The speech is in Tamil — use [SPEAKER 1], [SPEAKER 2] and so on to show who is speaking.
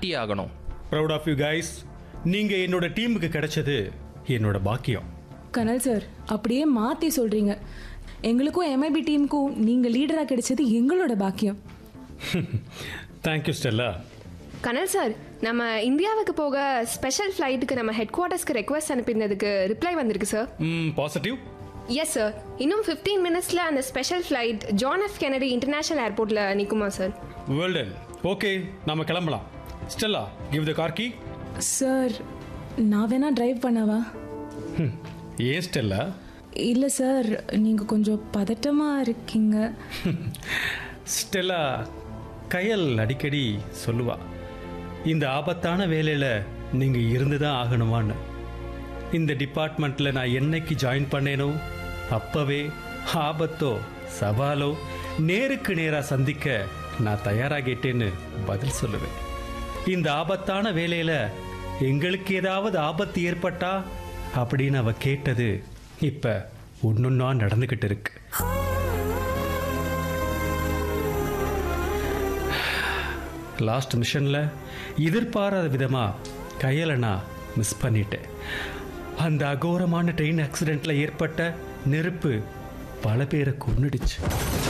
[SPEAKER 1] காட்டியே ஆகணும்
[SPEAKER 2] ப்ரௌட் ஆஃப் யூ கைஸ் நீங்கள் என்னோட டீமுக்கு கிடைச்சது என்னோட பாக்கியம்
[SPEAKER 3] கனல் சார் அப்படியே மாற்றி சொல்கிறீங்க எங்களுக்கும் எம்ஐபி டீமுக்கும் நீங்கள் லீடராக கிடைச்சது எங்களோட பாக்கியம்
[SPEAKER 2] தேங்க்யூ ஸ்டெல்லா
[SPEAKER 4] கனல் சார் நம்ம இந்தியாவுக்கு போக ஸ்பெஷல் ஃப்ளைட்டுக்கு நம்ம ஹெட் குவார்ட்டர்ஸ்க்கு ரெக்வஸ்ட் அனுப்பியிருந்ததுக்கு ரிப்ளை வந்திருக்கு சார்
[SPEAKER 2] ம் பாசிட்டிவ்
[SPEAKER 4] எஸ் சார் இன்னும் ஃபிஃப்டீன் மினிட்ஸில் அந்த special flight John F Kennedy international ஏர்போர்ட்டில் நிற்குமா சார்
[SPEAKER 2] வேர்ல்டன் ஓகே நாம கிளம்பலாம் Stella give the car key
[SPEAKER 3] sir நான் வேணா டிரைவ் பண்ணவா
[SPEAKER 2] ஏன் ஸ்டெல்லா
[SPEAKER 3] இல்லை சார் நீங்கள் கொஞ்சம் பதட்டமாக இருக்கீங்க
[SPEAKER 2] ஸ்டெல்லா கயல் அடிக்கடி சொல்லுவா இந்த ஆபத்தான வேலையில் நீங்கள் இருந்து தான் ஆகணுமான்னு இந்த டிபார்ட்மெண்ட்டில் நான் என்னைக்கு ஜாயின் பண்ணேனோ அப்போவே ஆபத்தோ சவாலோ நேருக்கு நேராக சந்திக்க நான் தயாராகிட்டேன்னு பதில் சொல்லுவேன் இந்த ஆபத்தான வேலையில் எங்களுக்கு ஏதாவது ஆபத்து ஏற்பட்டா அப்படின்னு அவ கேட்டது இப்போ ஒன்னொன்னா நடந்துக்கிட்டு இருக்கு லாஸ்ட் மிஷனில் எதிர்பாராத விதமாக கையலை நான் மிஸ் பண்ணிட்டேன் அந்த அகோரமான ட்ரெயின் ஆக்சிடெண்ட்டில் ஏற்பட்ட நெருப்பு பல பேரை கொன்னுடுச்சு